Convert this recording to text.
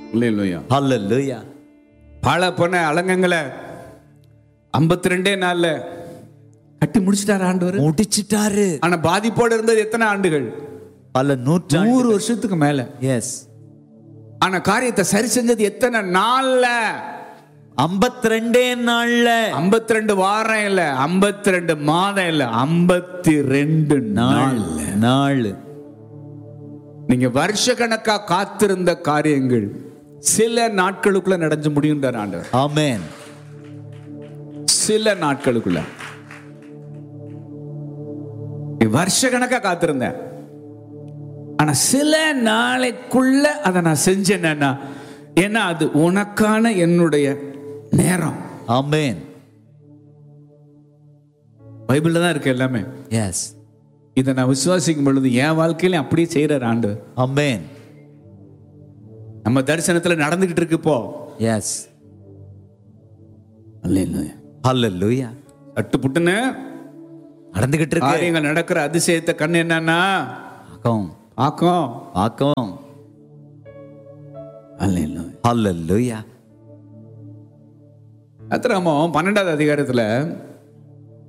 இல்லையா ஹalleluya பல பொண்ண அலங்கங்களை ஐம்பத்தி ரெண்டே நாள்ல கட்டி முடிச்சிட்டாரு ஆண்டவர் முடிச்சிட்டாரு ஆனா பாதிப்போட இருந்தது எத்தனை ஆண்டுகள் பல நூற்றாண்டு நூறு வருஷத்துக்கு மேல எஸ் ஆனா காரியத்தை சரி செஞ்சது எத்தனை நாள்ல 52 நாள்ல 52 ரெண்டு வாரம் இல்ல 52 ரெண்டு மாதம் இல்ல 52 ரெண்டு நாள் நாள் நாள் நீங்க வருஷ கணக்கா காத்திருந்த காரியங்கள் சில நாட்களுக்குள்ள நடந்து முடியுன்றார் ஆண்டவர் ஆமென் சில நாட்களுக்குள்ள நீ வருஷ கணக்கா காத்திருந்தேன் ஆனா சில நாளைக்குள்ள அதை நான் செஞ்சேன்னா ஏன்னா அது உனக்கான என்னுடைய நேரம் ஆமென் பைபிள்ல தான் இருக்கு எல்லாமே எஸ் இதை நான் விசுவாசிக்கும் பொழுது என் வாழ்க்கையில அப்படியே செய்யறார் ஆண்டு ஆமென் நம்ம தரிசனத்துல நடந்துகிட்டு இருக்கு இப்போ எஸ் அல்லேலூயா. ஹalleluya சட்டு புட்டுன்னு நடந்துகிட்டு இருக்கு காரியங்கள் நடக்கிற அதிசயத்தை கண்ணு என்னன்னா ஆக்கம் ஆக்கம் ஆக்கம் அல்லேலூயா. ஹalleluya அத்திரமோ பன்னெண்டாவது அதிகாரத்துல